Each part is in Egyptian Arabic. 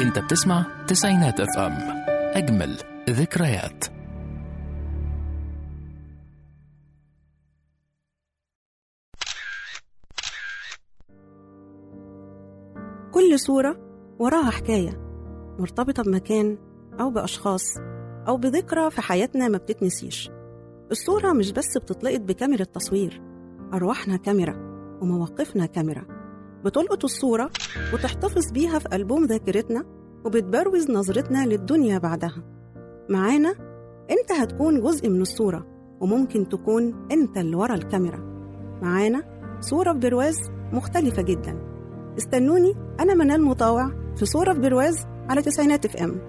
انت بتسمع تسعينات اف ام اجمل ذكريات كل صورة وراها حكاية مرتبطة بمكان أو بأشخاص أو بذكرى في حياتنا ما بتتنسيش الصورة مش بس بتتلقط بكاميرا تصوير أرواحنا كاميرا ومواقفنا كاميرا بتلقط الصورة وتحتفظ بيها في ألبوم ذاكرتنا وبتبروز نظرتنا للدنيا بعدها معانا أنت هتكون جزء من الصورة وممكن تكون أنت اللي ورا الكاميرا معانا صورة في برواز مختلفة جدا استنوني أنا منال مطاوع في صورة في برواز على تسعينات اف ام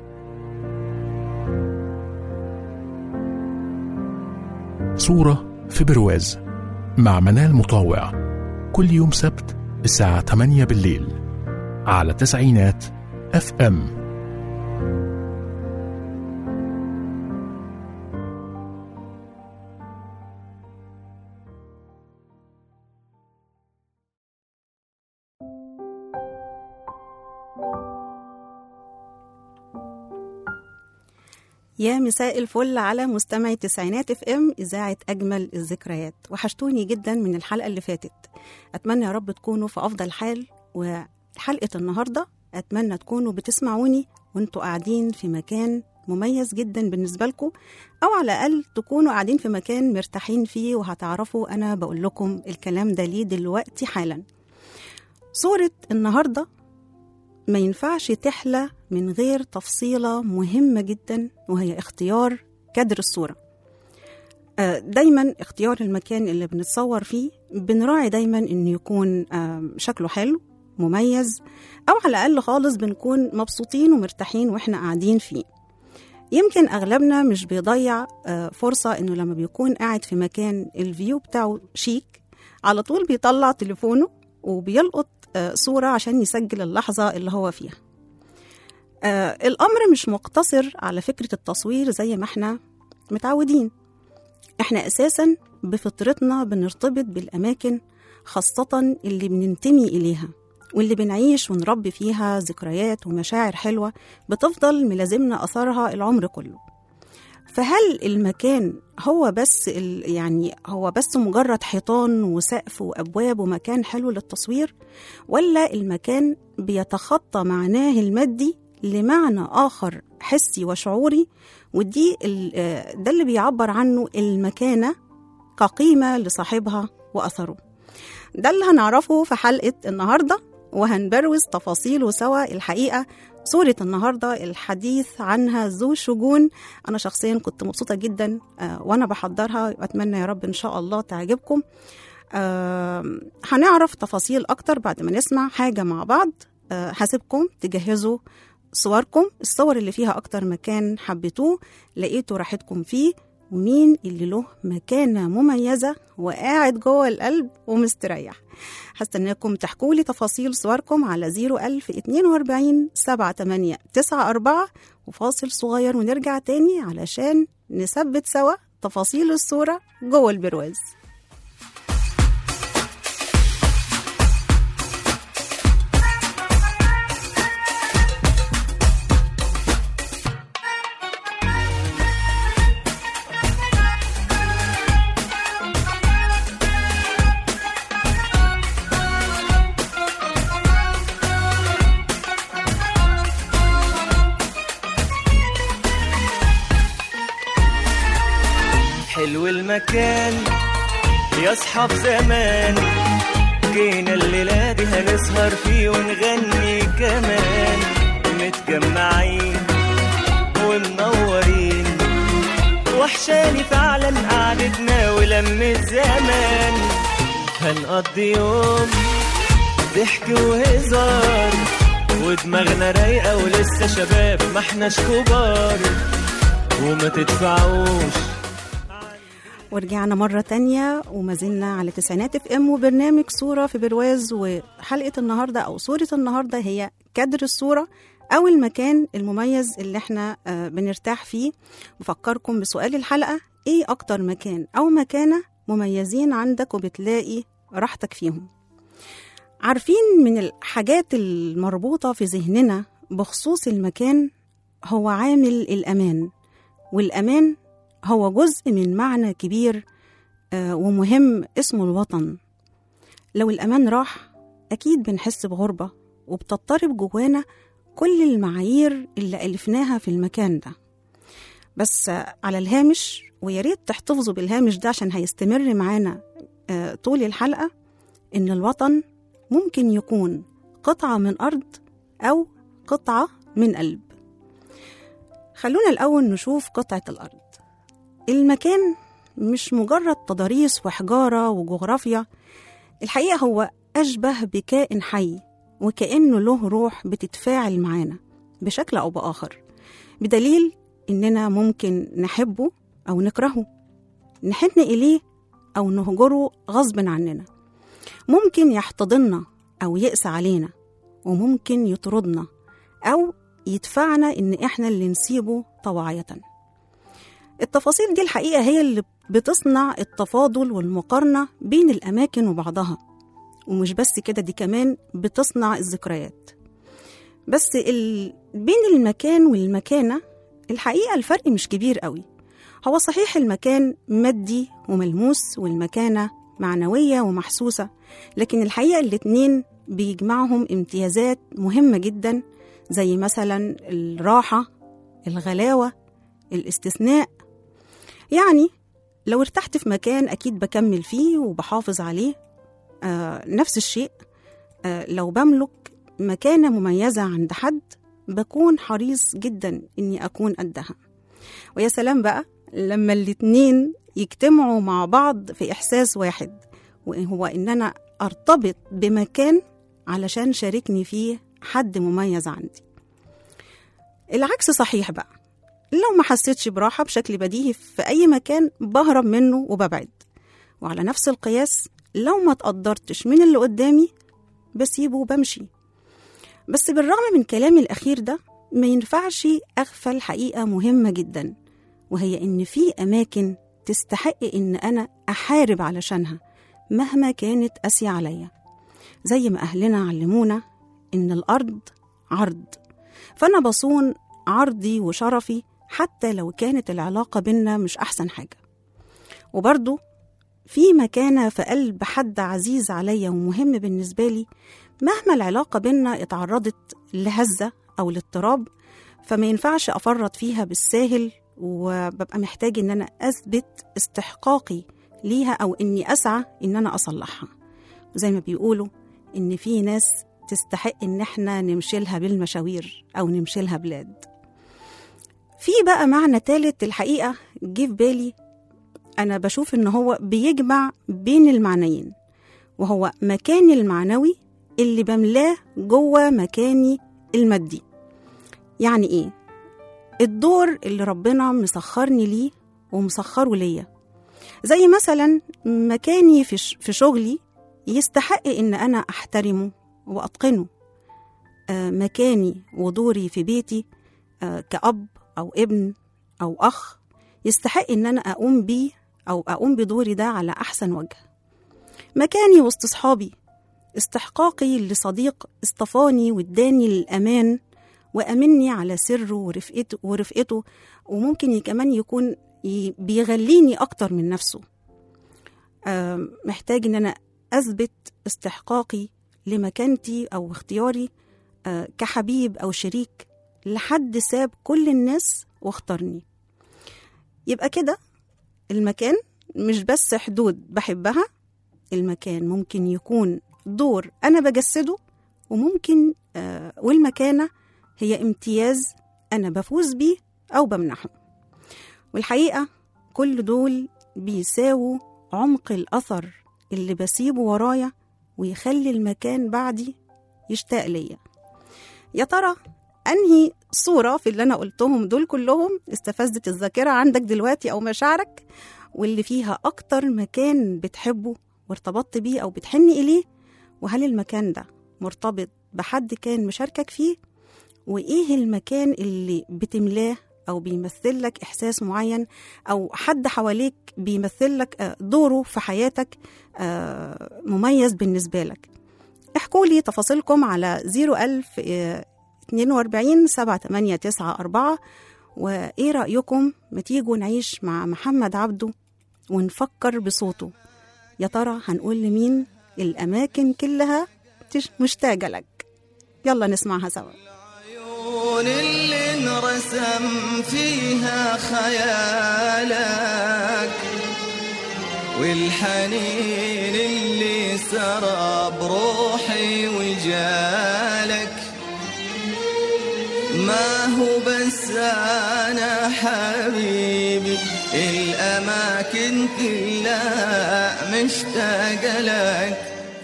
صورة في برواز مع منال مطاوع كل يوم سبت الساعة 8 بالليل على تسعينات اف ام يا مساء الفل على مستمعي تسعينات اف ام اذاعه اجمل الذكريات وحشتوني جدا من الحلقه اللي فاتت اتمنى يا رب تكونوا في افضل حال وحلقه النهارده اتمنى تكونوا بتسمعوني وانتوا قاعدين في مكان مميز جدا بالنسبه لكم او على الاقل تكونوا قاعدين في مكان مرتاحين فيه وهتعرفوا انا بقول لكم الكلام ده ليه دلوقتي حالا صوره النهارده ما ينفعش تحلى من غير تفصيلة مهمة جدا وهي اختيار كادر الصورة آه، دايما اختيار المكان اللي بنتصور فيه بنراعي دايما انه يكون آه، شكله حلو مميز او على الاقل خالص بنكون مبسوطين ومرتاحين واحنا قاعدين فيه يمكن اغلبنا مش بيضيع آه، فرصة انه لما بيكون قاعد في مكان الفيو بتاعه شيك على طول بيطلع تليفونه وبيلقط آه، صورة عشان يسجل اللحظة اللي هو فيها آه الأمر مش مقتصر على فكرة التصوير زي ما احنا متعودين احنا أساسا بفطرتنا بنرتبط بالأماكن خاصة اللي بننتمي إليها واللي بنعيش ونربي فيها ذكريات ومشاعر حلوة بتفضل ملازمنا أثرها العمر كله فهل المكان هو بس ال- يعني هو بس مجرد حيطان وسقف وابواب ومكان حلو للتصوير ولا المكان بيتخطى معناه المادي لمعنى اخر حسي وشعوري ودي ال- آه، ده اللي بيعبر عنه المكانه كقيمه لصاحبها واثره ده اللي هنعرفه في حلقه النهارده وهنبروز تفاصيله سوا الحقيقه صورة النهاردة الحديث عنها ذو شجون أنا شخصيا كنت مبسوطة جدا آه، وأنا بحضرها وأتمنى يا رب إن شاء الله تعجبكم آه، هنعرف تفاصيل أكتر بعد ما نسمع حاجة مع بعض آه، هسيبكم تجهزوا صوركم الصور اللي فيها أكتر مكان حبيتوه لقيتوا راحتكم فيه ومين اللي له مكانة مميزة وقاعد جوه القلب ومستريح هستناكم تحكوا لي تفاصيل صوركم على 01042 7894 وفاصل صغير ونرجع تاني علشان نثبت سوا تفاصيل الصورة جوه البرواز حلو المكان يا اصحاب زمان جينا الليلة دي هنسهر فيه ونغني كمان متجمعين ومنورين وحشاني فعلا قعدتنا ولمة زمان هنقضي يوم ضحك وهزار ودماغنا رايقة ولسه شباب ما احناش كبار وما تدفعوش ورجعنا مرة تانية وما زلنا على تسعينات اف ام وبرنامج صورة في برواز وحلقة النهاردة أو صورة النهاردة هي كادر الصورة أو المكان المميز اللي احنا آه، بنرتاح فيه بفكركم بسؤال الحلقة ايه أكتر مكان أو مكانة مميزين عندك وبتلاقي راحتك فيهم عارفين من الحاجات المربوطة في ذهننا بخصوص المكان هو عامل الأمان والأمان هو جزء من معنى كبير آه، ومهم اسمه الوطن لو الأمان راح أكيد بنحس بغربة وبتضطرب جوانا كل المعايير اللي ألفناها في المكان ده بس آه، على الهامش ويا ريت تحتفظوا بالهامش ده عشان هيستمر معانا آه، طول الحلقة إن الوطن ممكن يكون قطعة من أرض أو قطعة من قلب خلونا الأول نشوف قطعة الأرض المكان مش مجرد تضاريس وحجارة وجغرافيا الحقيقة هو أشبه بكائن حي وكأنه له روح بتتفاعل معانا بشكل أو بآخر بدليل إننا ممكن نحبه أو نكرهه نحن إليه أو نهجره غصب عننا ممكن يحتضننا أو يقسى علينا وممكن يطردنا أو يدفعنا إن إحنا اللي نسيبه طواعية التفاصيل دي الحقيقة هي اللي بتصنع التفاضل والمقارنة بين الأماكن وبعضها ومش بس كده دي كمان بتصنع الذكريات بس ال... بين المكان والمكانة الحقيقة الفرق مش كبير قوي هو صحيح المكان مادي وملموس والمكانة معنوية ومحسوسة لكن الحقيقة الاتنين بيجمعهم امتيازات مهمة جدا زي مثلا الراحة الغلاوة الاستثناء يعني لو ارتحت في مكان أكيد بكمل فيه وبحافظ عليه آه نفس الشيء آه لو بملك مكانة مميزة عند حد بكون حريص جدا إني أكون قدها ويا سلام بقى لما الاتنين يجتمعوا مع بعض في إحساس واحد وهو إن أنا أرتبط بمكان علشان شاركني فيه حد مميز عندي العكس صحيح بقى لو ما حسيتش براحة بشكل بديهي في أي مكان بهرب منه وببعد وعلى نفس القياس لو ما تقدرتش من اللي قدامي بسيبه وبمشي بس بالرغم من كلامي الأخير ده ما ينفعش أغفل حقيقة مهمة جدا وهي إن في أماكن تستحق إن أنا أحارب علشانها مهما كانت قاسية عليا زي ما أهلنا علمونا إن الأرض عرض فأنا بصون عرضي وشرفي حتى لو كانت العلاقة بينا مش أحسن حاجة وبرضو في مكانة في قلب حد عزيز عليا ومهم بالنسبة لي مهما العلاقة بينا اتعرضت لهزة أو لاضطراب فما ينفعش أفرط فيها بالساهل وببقى محتاج إن أنا أثبت استحقاقي ليها أو إني أسعى إن أنا أصلحها وزي ما بيقولوا إن في ناس تستحق إن إحنا نمشيلها بالمشاوير أو نمشيلها بلاد في بقى معنى تالت الحقيقة جه في بالي أنا بشوف إن هو بيجمع بين المعنيين وهو مكاني المعنوي اللي بملاه جوه مكاني المادي يعني إيه؟ الدور اللي ربنا مسخرني ليه ومسخره ليا زي مثلا مكاني في ش- في شغلي يستحق إن أنا أحترمه وأتقنه آه، مكاني ودوري في بيتي آه، كأب أو ابن أو أخ يستحق إن أنا أقوم بيه أو أقوم بدوري ده على أحسن وجه مكاني وسط صحابي استحقاقي لصديق اصطفاني واداني الأمان وأمني على سره ورفقته, ورفقته وممكن كمان يكون ي- بيغليني أكتر من نفسه آم، محتاج إن أنا أثبت استحقاقي لمكانتي أو اختياري آه، كحبيب أو شريك لحد ساب كل الناس واختارني يبقى كده المكان مش بس حدود بحبها المكان ممكن يكون دور أنا بجسده وممكن آه والمكانة هي امتياز أنا بفوز بيه أو بمنحه والحقيقة كل دول بيساووا عمق الأثر اللي بسيبه ورايا ويخلي المكان بعدي يشتاق ليا يا ترى أنهي صورة في اللي أنا قلتهم دول كلهم استفزت الذاكرة عندك دلوقتي أو مشاعرك واللي فيها أكتر مكان بتحبه وارتبطت بيه أو بتحن إليه وهل المكان ده مرتبط بحد كان مشاركك فيه وإيه المكان اللي بتملاه أو بيمثل لك إحساس معين أو حد حواليك بيمثل لك آه، دوره في حياتك آه، مميز بالنسبة لك احكوا لي تفاصيلكم على 01000 آه، 42 7894 وإيه رأيكم ما تيجوا نعيش مع محمد عبده ونفكر بصوته يا ترى هنقول لمين الأماكن كلها تش- مشتاقة لك يلا نسمعها سوا العيون اللي انرسم فيها خيالك والحنين اللي سرى بروحي وجالك ما هو بس انا حبيبي الاماكن كلها مشتاقه لك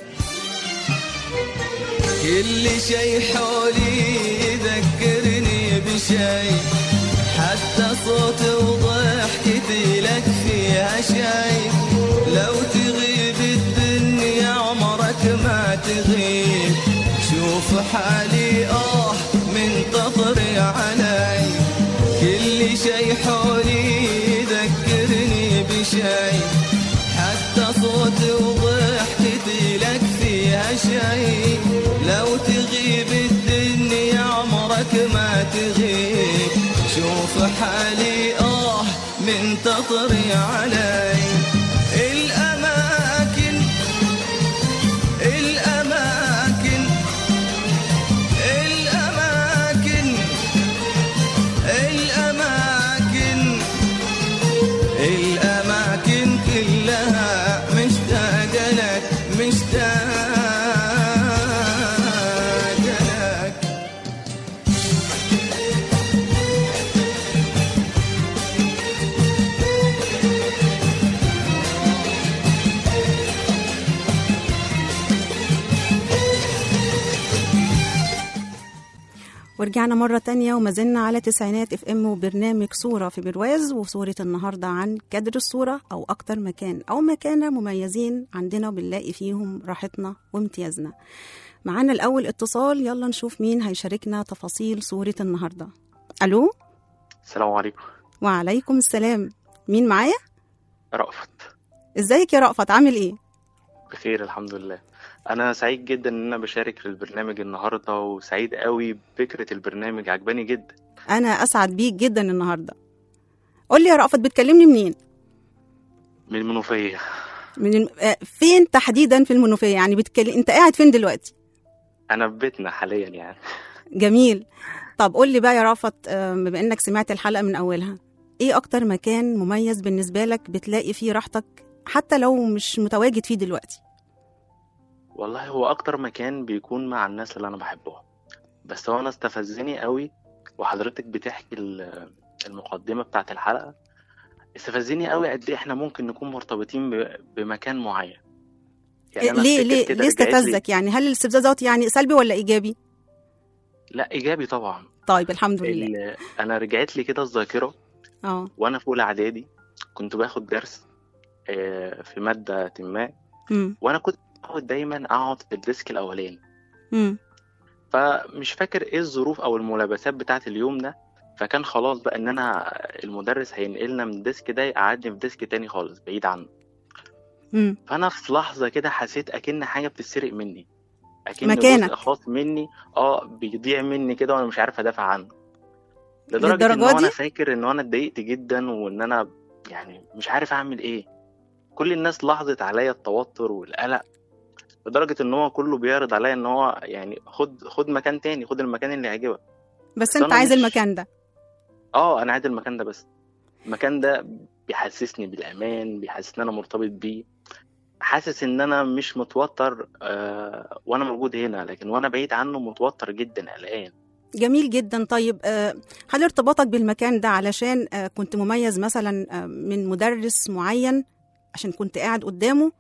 كل شي حولي يذكرني بشي حتى صوتي وضحكتي لك فيها شي لو تغيب الدنيا عمرك ما تغيب شوف حالي اه منتظري علي كل شي حولي يذكرني بشي حتى صوتي وضحكتي لك فيها شي لو تغيب الدنيا عمرك ما تغيب شوف حالي اه منتظري علي الأماكن الأماكن الأماكن الأماكن الأماكن كلها مشتاقة لك مشتاقة لك ورجعنا مرة تانية وما زلنا على تسعينات اف ام وبرنامج صورة في برواز وصورة النهاردة عن كادر الصورة أو أكتر مكان أو مكانة مميزين عندنا وبنلاقي فيهم راحتنا وامتيازنا معانا الأول اتصال يلا نشوف مين هيشاركنا تفاصيل صورة النهاردة ألو السلام عليكم وعليكم السلام مين معايا؟ رأفت ازيك يا رأفت عامل ايه؟ بخير الحمد لله انا سعيد جدا ان انا بشارك في البرنامج النهارده وسعيد قوي بفكره البرنامج عجباني جدا أنا أسعد بيك جدا النهاردة قول لي يا رأفت بتكلمني منين؟ من المنوفيه من الم... آه، فين تحديدا في المنوفية يعني بتكلم انت قاعد فين دلوقتي؟ انا في بيتنا حاليا يعني جميل طب قول لي بقى يا رافت آه، بما انك سمعت الحلقه من اولها ايه اكتر مكان مميز بالنسبه لك بتلاقي فيه راحتك حتى لو مش متواجد فيه دلوقتي والله هو اكتر مكان بيكون مع الناس اللي انا بحبهم بس هو انا استفزني قوي وحضرتك بتحكي ال- المقدمه بتاعت الحلقه استفزني قوي قد ايه احنا ممكن نكون مرتبطين ب- بمكان معين إيه أنا ليه أفتكر ليه كده ليه رجعت لي- استفزك يعني هل الاستفزاز دوت يعني سلبي ولا ايجابي لا ايجابي طبعا طيب الحمد لله ال- انا رجعت لي كده الذاكره اه وانا في اولى اعدادي كنت باخد درس آه، في ماده ما امم وانا كنت بقعد دايما اقعد في الديسك الاولاني امم فمش فاكر ايه الظروف او الملابسات بتاعت اليوم ده فكان خلاص بقى ان انا المدرس هينقلنا من الديسك ده يقعدني في ديسك تاني خالص بعيد عنه امم فانا في لحظه كده حسيت اكن حاجه بتتسرق مني اكن مكانك. جزء خاص مني اه بيضيع مني كده وانا مش عارف ادافع عنه لدرجه للدرجة ان هو انا دي؟ فاكر ان انا اتضايقت جدا وان انا يعني مش عارف اعمل ايه كل الناس لاحظت عليا التوتر والقلق لدرجه ان هو كله بيعرض عليا ان هو يعني خد خد مكان تاني خد المكان اللي يعجبك بس بس انت أنا عايز مش- المكان ده اه انا عايز المكان ده بس المكان ده بيحسسني بالامان بيحسسني ان انا مرتبط بيه حاسس ان انا مش متوتر آه وانا موجود هنا لكن وانا بعيد عنه متوتر جدا قلقان جميل جدا طيب آه، هل ارتباطك بالمكان ده علشان آه، كنت مميز مثلا آه، من مدرس معين عشان كنت قاعد قدامه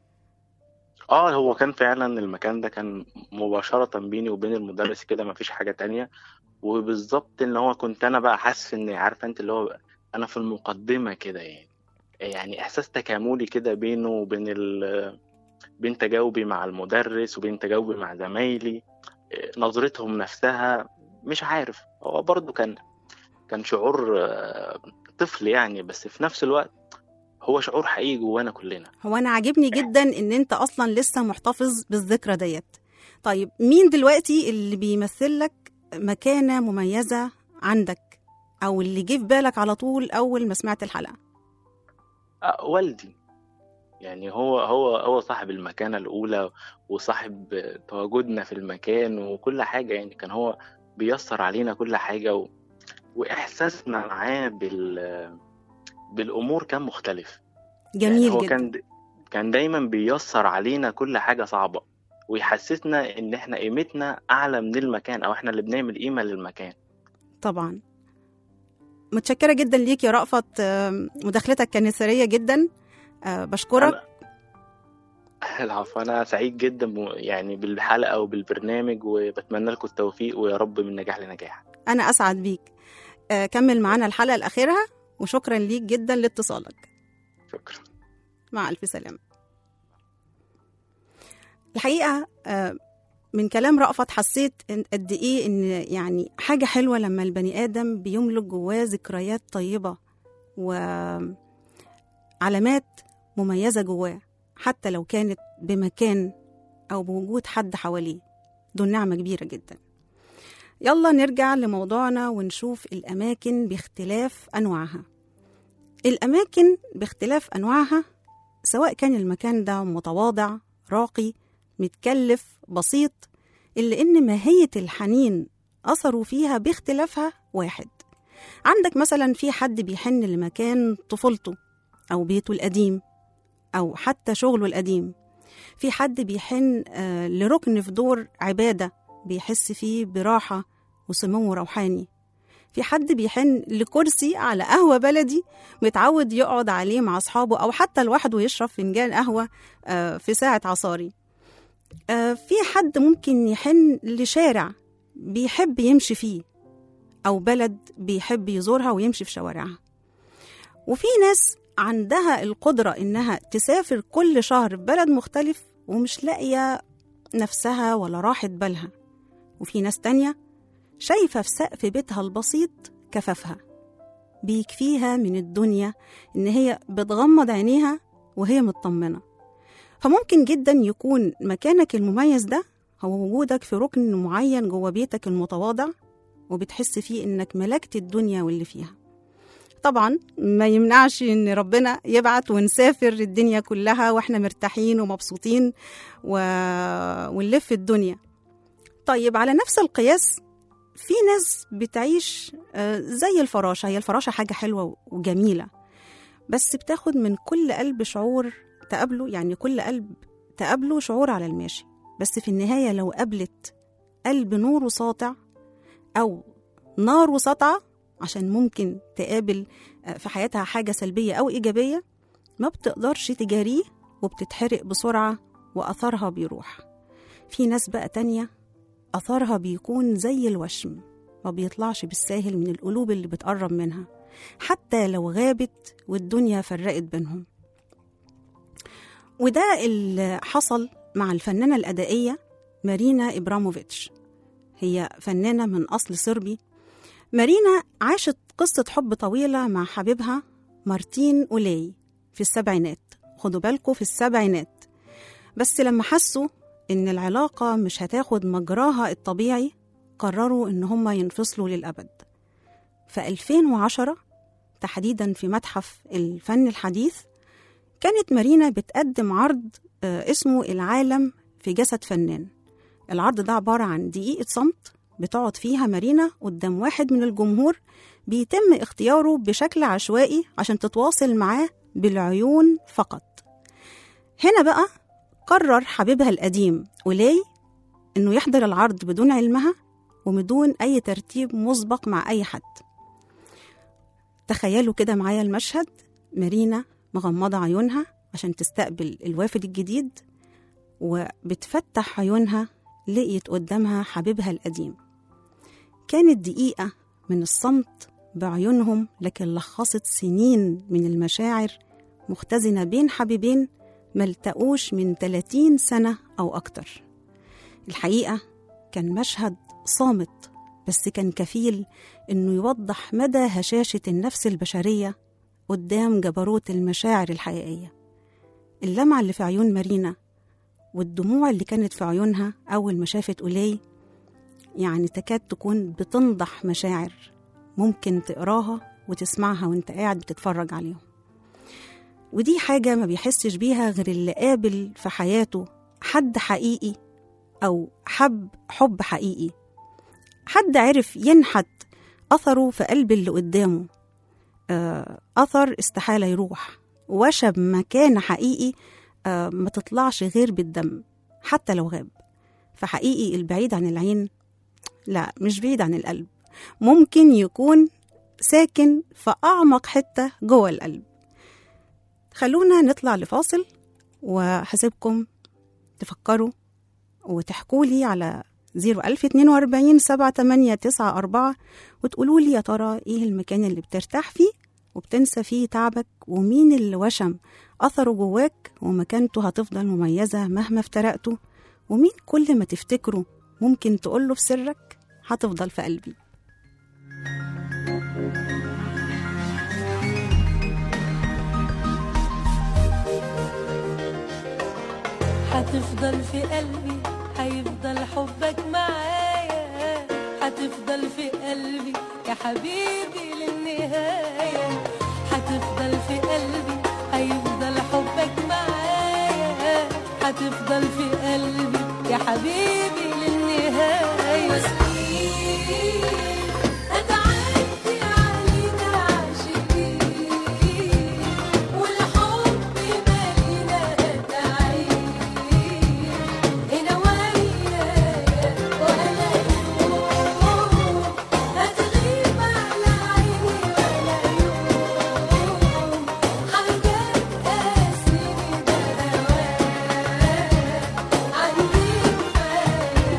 اه هو كان فعلا المكان ده كان مباشرة بيني وبين المدرس كده مفيش حاجة تانية وبالظبط ان هو كنت انا بقى حاسس ان عارفه انت اللي هو انا في المقدمة كده يعني يعني احساس تكاملي كده بينه وبين ال بين تجاوبي مع المدرس وبين تجاوبي مع زمايلي إيه، نظرتهم نفسها مش عارف هو برضو كان كان شعور آه، طفل يعني بس في نفس الوقت هو شعور حقيقي جوانا كلنا هو انا عاجبني جدا ان انت اصلا لسه محتفظ بالذكرى ديت طيب مين دلوقتي اللي بيمثل لك مكانة مميزة عندك أو اللي جه في بالك على طول أول ما سمعت الحلقة آه، والدي يعني هو هو هو صاحب المكانة الأولى وصاحب تواجدنا في المكان وكل حاجة يعني كان هو بيسر علينا كل حاجة و... وإحساسنا معاه بال... بالأمور كان مختلف جميل يعني هو جدا كان كان دايما بيسر علينا كل حاجة صعبة ويحسسنا إن إحنا قيمتنا أعلى من المكان أو إحنا اللي بنعمل قيمة للمكان طبعا متشكرة جدا ليك يا رأفت آه، مداخلتك كانت ثرية جدا آه، بشكرك أنا- العفو أنا سعيد جدا ب- يعني بالحلقة وبالبرنامج وبتمنى لكم التوفيق ويا رب من نجاح لنجاح أنا أسعد بيك آه، كمل معانا الحلقة الأخيرة وشكرا ليك جدا لاتصالك شكرا مع ألف سلامة الحقيقة آه، من كلام رأفت حسيت إن- قد إيه إن يعني حاجة حلوة لما البني آدم بيملك جواه ذكريات طيبة وعلامات مميزة جواه حتى لو كانت بمكان أو بوجود حد حواليه دول نعمة كبيرة جدا يلا نرجع لموضوعنا ونشوف الأماكن باختلاف أنواعها الأماكن باختلاف أنواعها سواء كان المكان ده متواضع راقي متكلف بسيط إلا إن ماهية الحنين أثره فيها باختلافها واحد عندك مثلا في حد بيحن لمكان طفولته أو بيته القديم أو حتى شغله القديم في حد بيحن آه، لركن في دور عبادة بيحس فيه براحة وسمو روحاني في حد بيحن لكرسي على قهوة بلدي متعود يقعد عليه مع أصحابه أو حتى لوحده يشرب فنجان قهوة آه، في ساعة عصاري آه، في حد ممكن يحن لشارع بيحب يمشي فيه أو بلد بيحب يزورها ويمشي في شوارعها وفي ناس عندها القدرة إنها تسافر كل شهر في بلد مختلف ومش لاقية نفسها ولا راحة بالها وفي ناس تانية شايفة في سقف بيتها البسيط كفافها بيكفيها من الدنيا إن هي بتغمض عينيها وهي مطمنة فممكن جدا يكون مكانك المميز ده هو وجودك في ركن معين جوه بيتك المتواضع وبتحس فيه إنك ملكت الدنيا واللي فيها طبعا ما يمنعش ان ربنا يبعت ونسافر الدنيا كلها واحنا مرتاحين ومبسوطين و... ونلف الدنيا طيب على نفس القياس في ناس بتعيش آه، زي الفراشة هي الفراشة حاجة حلوة وجميلة بس بتاخد من كل قلب شعور تقابله يعني كل قلب تقابله شعور على الماشي بس في النهاية لو قابلت قلب نوره ساطع أو ناره ساطعة عشان ممكن تقابل آه، في حياتها حاجة سلبية أو إيجابية ما بتقدرش تجاريه وبتتحرق بسرعة وأثرها بيروح في ناس بقى تانية أثرها بيكون زي الوشم ما بيطلعش بالساهل من القلوب اللي بتقرب منها حتى لو غابت والدنيا فرقت بينهم وده اللي حصل مع الفنانة الأدائية مارينا إبراموفيتش هي فنانة من أصل صربي مارينا عاشت قصة حب طويلة مع حبيبها مارتين أولاي في السبعينات خدوا بالكم في السبعينات بس لما حسوا إن العلاقة مش هتاخد مجراها الطبيعي قرروا إن هما ينفصلوا للأبد في 2010 تحديدا في متحف الفن الحديث كانت مارينا بتقدم عرض آه، اسمه العالم في جسد فنان العرض ده عبارة عن دقيقة صمت بتقعد فيها مارينا قدام واحد من الجمهور بيتم اختياره بشكل عشوائي عشان تتواصل معاه بالعيون فقط هنا بقى قرر حبيبها القديم ولاي انه يحضر العرض بدون علمها وبدون اي ترتيب مسبق مع اي حد تخيلوا كده معايا المشهد مارينا مغمضة عيونها عشان تستقبل الوافد الجديد وبتفتح عيونها لقيت قدامها حبيبها القديم كانت دقيقة من الصمت بعيونهم لكن لخصت سنين من المشاعر مختزنة بين حبيبين ملتقوش من 30 سنة أو أكتر الحقيقة كان مشهد صامت بس كان كفيل إنه يوضح مدى هشاشة النفس البشرية قدام جبروت المشاعر الحقيقية اللمعة اللي في عيون مارينا والدموع اللي كانت في عيونها أول ما شافت أولي يعني تكاد تكون بتنضح مشاعر ممكن تقراها وتسمعها وانت قاعد بتتفرج عليهم ودي حاجة ما بيحسش بيها غير اللي قابل في حياته حد حقيقي أو حب حب حقيقي حد عرف ينحت أثره في قلب اللي قدامه آه، أثر استحالة يروح وشب مكان حقيقي آه، ما تطلعش غير بالدم حتى لو غاب فحقيقي البعيد عن العين لا مش بعيد عن القلب ممكن يكون ساكن في أعمق حتة جوه القلب خلونا نطلع لفاصل وهسيبكم تفكروا وتحكوا لي على 01042 7894 وتقولوا لي يا ترى ايه المكان اللي بترتاح فيه وبتنسى فيه تعبك ومين اللي وشم أثره جواك ومكانته هتفضل مميزة مهما افترقتوا ومين كل ما تفتكره ممكن تقوله في سرك هتفضل في قلبي هتفضل في قلبي هيفضل حبك معايا هتفضل في قلبي يا حبيبي للنهاية هتفضل في قلبي هيفضل حبك معايا هتفضل في قلبي يا حبيبي للنهاية وسنين هتعدي علينا عاشقين والحب مالينا تعيش هنا ويايا ولا يوم هتغيب على عيني ولا يوم حاجات قاسيني بهواك عندي كفاية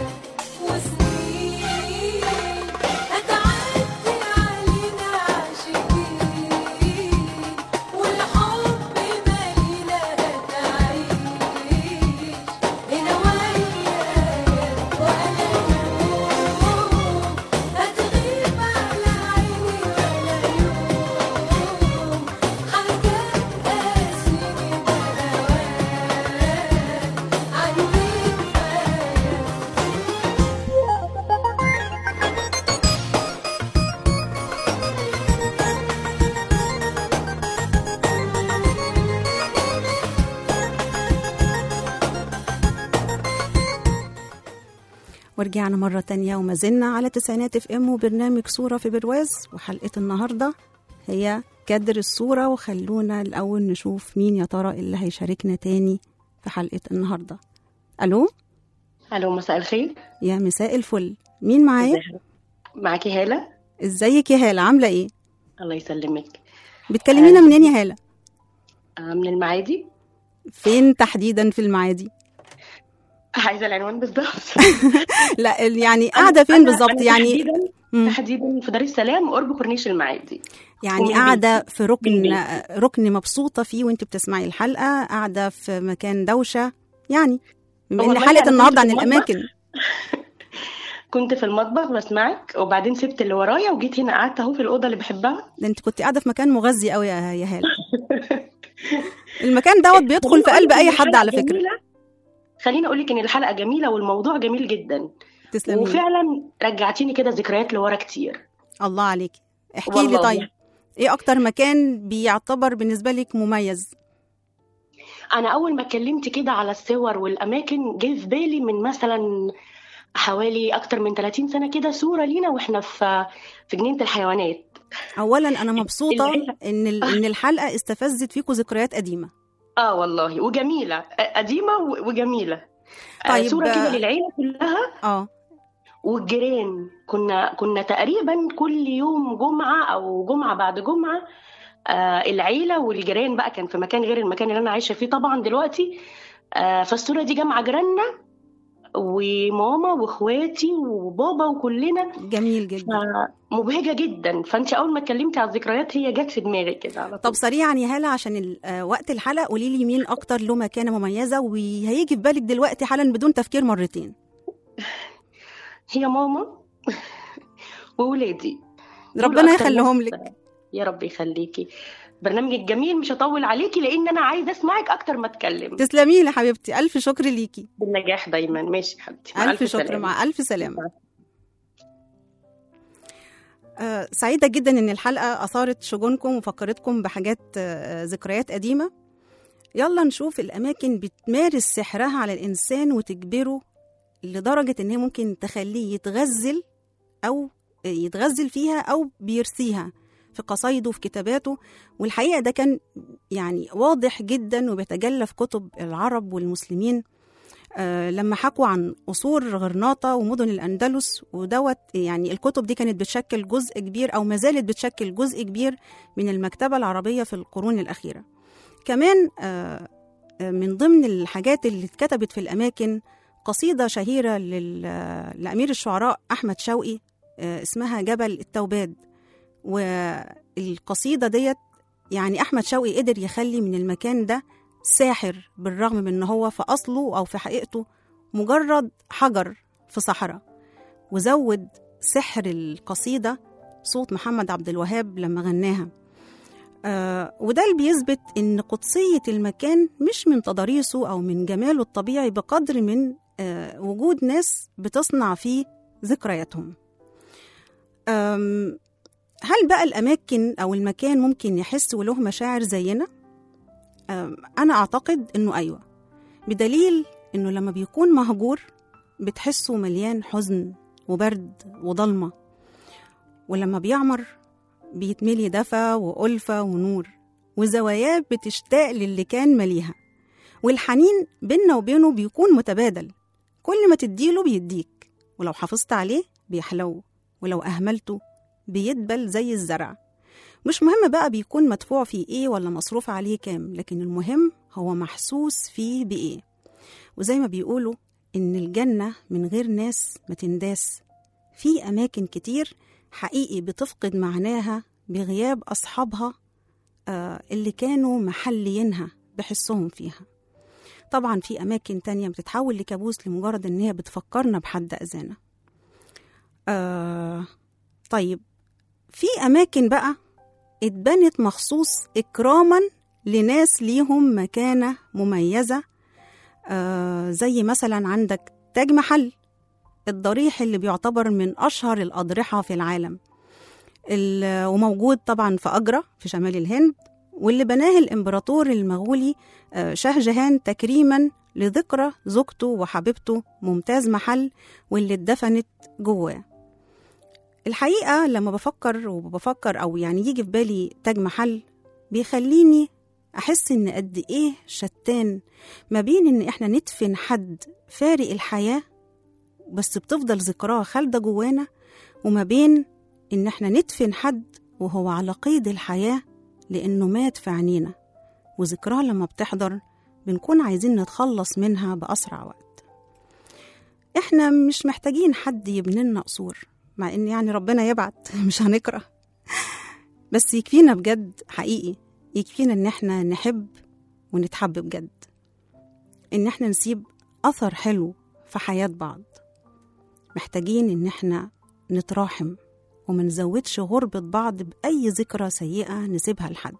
وسنين هتعدي علينا عاشقين والحب مالينا تعيش هنا ويايا ولا يوم هتغيب على عيني ولا يوم حاجات قاسيني بهواك عندي كفاية ورجعنا مرة تانية وما زلنا على تسعينات اف ام وبرنامج صورة في برواز وحلقة النهاردة هي كدر الصورة وخلونا الأول نشوف مين يا ترى اللي هيشاركنا تاني في حلقة النهاردة ألو الو مساء الخير يا مساء الفل مين معايا ازي حضرتك؟ معاكي هالة ازيك يا هالة عاملة ايه الله يسلمك بتكلمينا منين يا هالة آه، من المعادي فين تحديدا في المعادي عايزة العنوان بالظبط لا ال- يعني قاعدة فين أنا- بالظبط أنا يعني تحديدا مم. تحديدا في دار السلام قرب كورنيش المعادي يعني ومن قاعدة في ركن من ركن مبسوطة فيه وانت بتسمعي الحلقة قاعدة في مكان دوشة يعني بما ان والله حلقة أنا النهاردة عن كنت في الأماكن كنت في المطبخ بسمعك وبعدين سبت اللي ورايا وجيت هنا قعدت اهو في الأوضة اللي بحبها ده انت كنت قاعدة في مكان مغذي قوي يا يا هالة المكان دوت بيدخل في قلب أي حد على فكرة خليني اقول لك ان الحلقة جميلة والموضوع جميل جدا تسلمي وفعلا رجعتيني كده ذكريات لورا كتير الله عليكي احكي لي والله. طيب ايه أكتر مكان بيعتبر بالنسبة لك مميز انا اول ما اتكلمت كده على الصور والاماكن جه في بالي من مثلا حوالي اكتر من 30 سنه كده صوره لينا واحنا في في جنينه الحيوانات أولا أنا مبسوطة العيلة. إن ال- إن الحلقة استفزت فيكم ذكريات قديمة اه والله وجميله آه، قديمه و- وجميله آه، طيب، صوره كده آه، للعيله كلها اه والجيران كنا كنا تقريبا كل يوم جمعه او جمعه بعد جمعه آه العيله والجيران بقى كان في مكان غير المكان اللي انا عايشه فيه طبعا دلوقتي آه فالصوره دي جامعه جيراننا وماما واخواتي وبابا وكلنا جميل جدا مبهجه جدا فانت اول ما اتكلمتي على الذكريات هي جت في دماغي كده على طب طول سريعا يا هالة عشان ال- آه، وقت الحلقة قولي لي مين أكتر له مكانة مميزة وهيجي في بالك دلوقتي حالا بدون تفكير مرتين هي ماما وولادي دول ربنا أكتر يخليهم ناس- لك يا رب يخليكي برنامجك جميل مش هطول عليكي لان انا عايزه اسمعك اكتر ما اتكلم تسلمي لي حبيبتي ألف شكر ليكي بالنجاح دايما ماشي يا حبيبتي مع ألف شكر سلامة. مع ألف سلامة آه، سعيدة جدا إن الحلقة أثارت شجونكم وفكرتكم بحاجات آه، ذكريات قديمة يلا نشوف الأماكن بتمارس سحرها على الإنسان وتجبره لدرجة إن هي ممكن تخليه يتغزل أو يتغزل فيها أو بيرثيها في قصايده وفي كتاباته والحقيقة ده كان يعني واضح جدا وبيتجلى في كتب العرب والمسلمين آه، لما حكوا عن قصور غرناطة ومدن الأندلس ودوت يعني الكتب دي كانت بتشكل جزء كبير أو ما زالت بتشكل جزء كبير من المكتبة العربية في القرون الأخيرة كمان آه، آه، من ضمن الحاجات اللي اتكتبت في الأماكن قصيدة شهيرة لل- آه، لأمير الشعراء أحمد شوقي آه، اسمها جبل التوباد والقصيدة ديت يعني أحمد شوقي قدر يخلي من المكان ده ساحر بالرغم من ان هو في اصله او في حقيقته مجرد حجر في صحراء وزود سحر القصيده صوت محمد عبد الوهاب لما غناها آه وده اللي بيثبت ان قدسيه المكان مش من تضاريسه او من جماله الطبيعي بقدر من آه وجود ناس بتصنع فيه ذكرياتهم آم، هل بقى الاماكن او المكان ممكن يحس وله مشاعر زينا أم، أنا أعتقد إنه أيوة بدليل إنه لما بيكون مهجور بتحسه مليان حزن وبرد وضلمة ولما بيعمر بيتملي دفى وألفة ونور وزواياه بتشتاق للي كان مليها والحنين بيننا وبينه بيكون متبادل كل ما تديله بيديك ولو حافظت عليه بيحلو ولو أهملته بيدبل زي الزرع مش مهم بقى بيكون مدفوع فيه ايه ولا مصروف عليه كام لكن المهم هو محسوس فيه بايه وزي ما بيقولوا ان الجنة من غير ناس ما تنداس في اماكن كتير حقيقي بتفقد معناها بغياب اصحابها آه اللي كانوا محليينها بحسهم فيها طبعا في اماكن تانية بتتحول لكابوس لمجرد ان هي بتفكرنا بحد اذانا آه طيب في اماكن بقى اتبنت مخصوص إكراما لناس ليهم مكانة مميزة آه زي مثلا عندك تاج محل الضريح اللي بيعتبر من أشهر الأضرحة في العالم ال- وموجود طبعا في أجرة في شمال الهند واللي بناه الإمبراطور المغولي آه، شاه جهان تكريما لذكرى زوجته وحبيبته ممتاز محل واللي اتدفنت جواه الحقيقة لما بفكر وبفكر أو يعني يجي في بالي تاج محل بيخليني أحس إن قد إيه شتان ما بين إن إحنا ندفن حد فارق الحياة بس بتفضل ذكراه خالدة جوانا وما بين إن إحنا ندفن حد وهو على قيد الحياة لأنه مات في عينينا وذكراه لما بتحضر بنكون عايزين نتخلص منها بأسرع وقت إحنا مش محتاجين حد يبني لنا قصور مع ان يعني ربنا يبعت مش هنكره بس يكفينا بجد حقيقي يكفينا ان احنا نحب ونتحب بجد ان احنا نسيب اثر حلو في حياة بعض محتاجين ان احنا نتراحم وما نزودش غربة بعض بأي ذكرى سيئة نسيبها لحد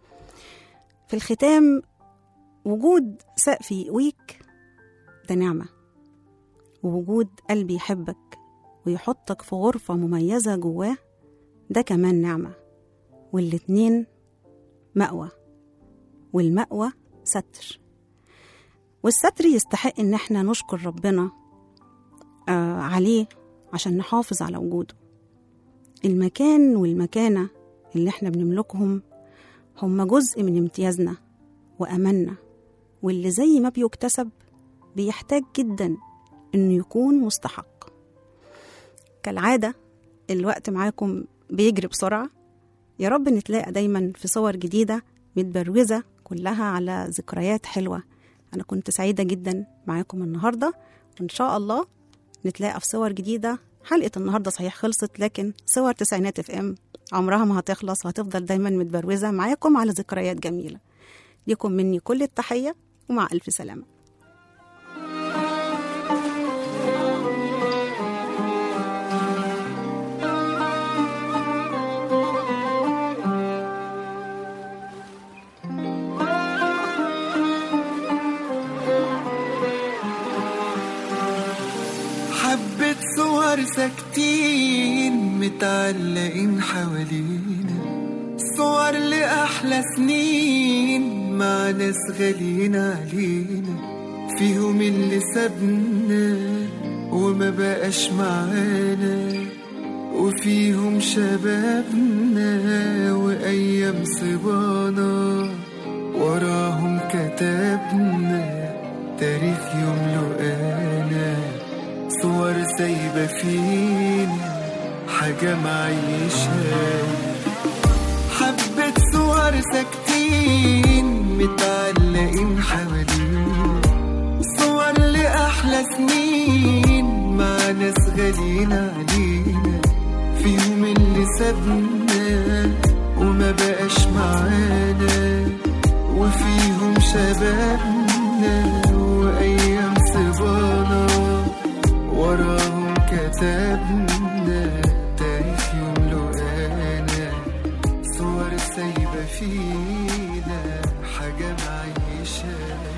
في الختام وجود سقف يقويك ده نعمة ووجود قلبي يحبك ويحطك في غرفة مميزة جواه ده كمان نعمة والاتنين مأوى والمأوى ستر والستر يستحق إن احنا نشكر ربنا آه عليه عشان نحافظ على وجوده المكان والمكانة اللي احنا بنملكهم هم جزء من امتيازنا وأماننا واللي زي ما بيكتسب بيحتاج جدا إنه يكون مستحق كالعادة الوقت معاكم بيجري بسرعة يا رب نتلاقى دايما في صور جديدة متبروزة كلها على ذكريات حلوة أنا كنت سعيدة جدا معاكم النهاردة وإن شاء الله نتلاقى في صور جديدة حلقة النهاردة صحيح خلصت لكن صور تسعينات اف ام عمرها ما هتخلص وهتفضل دايما متبروزة معاكم على ذكريات جميلة ليكم مني كل التحية ومع ألف سلامة حبة صور ساكتين متعلقين حوالينا صور لأحلى سنين مع ناس غاليين علينا فيهم اللي سابنا وما بقاش معانا وفيهم شبابنا وأيام صبانا وراهم كتبنا تاريخ يملؤنا صور سايبة فينا حاجة معيشها حبة صور ساكتين متعلقين حوالينا صور لأحلى سنين مع ناس غاليين علينا فيهم اللي سابنا وما بقاش معانا وفيهم شبابنا وأيام صبانا وراهم كتبنا تاريخ يملؤنا صور سايبة فينا حاجة معيشة